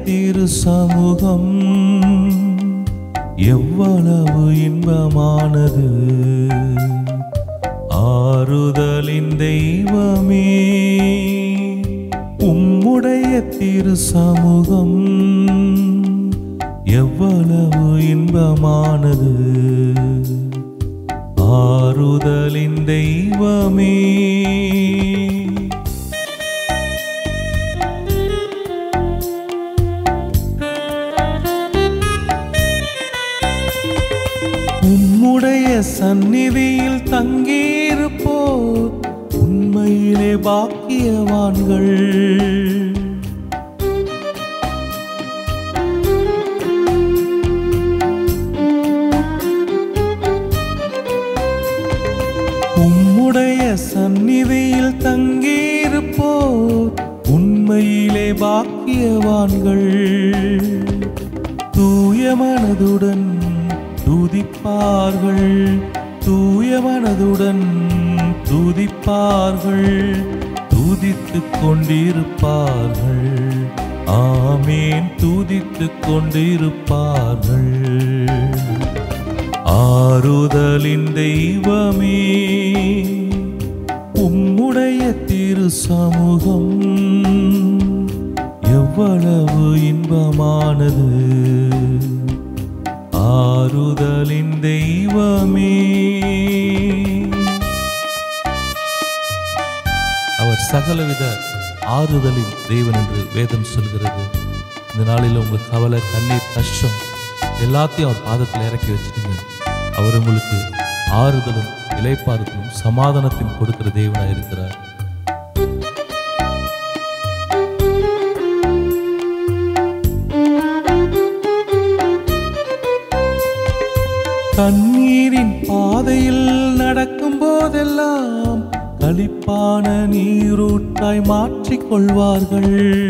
திரு சமூகம் எவ்வளவு இன்பமானது ஆறுதலின் தெய்வமே உம்முடைய திரு சமூகம் எவ்வளவு இன்பமானது ஆறுதலின் தெய்வமே உம்முடைய சந்நிதியில் தங்கியிருப்போர் உண்மையிலே பாக்கியவான்கள் உம்முடைய சந்நிதியில் தங்கியிருப்போர் உண்மையிலே பாக்கியவான்கள் தூய மனதுடன் துதிப்பார்கள் தூய மனதுடன் துதிப்பார்கள் துதித்துக் கொண்டிருப்பார்கள் ஆமேன் துதித்துக் கொண்டிருப்பார்கள் ஆறுதலின் தெய்வமே உம்முடைய திரு சமூகம் எவ்வளவு இன்பமானது ஆறுதலின் தெய்வமே அவர் சகலவித ஆறுதலின் தேவன் என்று வேதம் சொல்கிறது இந்த நாளில் உங்க கவலை கண்ணீர் கஷ்டம் எல்லாத்தையும் அவர் பாதத்தில் இறக்கி வச்சுடுங்க அவர் உங்களுக்கு ஆறுதலும் இலைப்பாறுதலும் சமாதானத்தையும் கொடுக்கிற தேவனாய் இருக்கிறார் கண்ணீரின் பாதையில் நடக்கும் போதெல்லாம் களிப்பான நீரூற்றாய் மாற்றிக் கொள்வார்கள்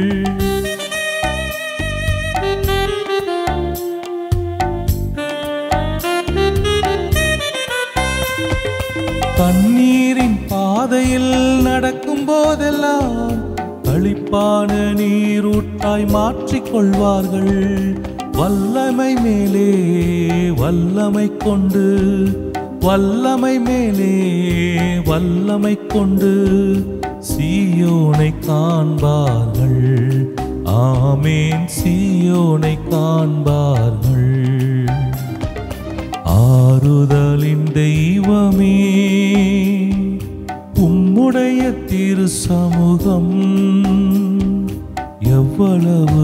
கண்ணீரின் பாதையில் நடக்கும் போதெல்லாம் களிப்பான நீரூற்றாய் மாற்றிக் கொள்வார்கள் வல்லமை மேலே வல்லமை கொண்டு வல்லமை மேலே வல்லமை கொண்டு சீயோனை காண்பார்கள் ஆமேன் சீயோனை காண்பார்கள் ஆறுதலின் தெய்வமே உம்முடைய திரு சமூகம் எவ்வளவு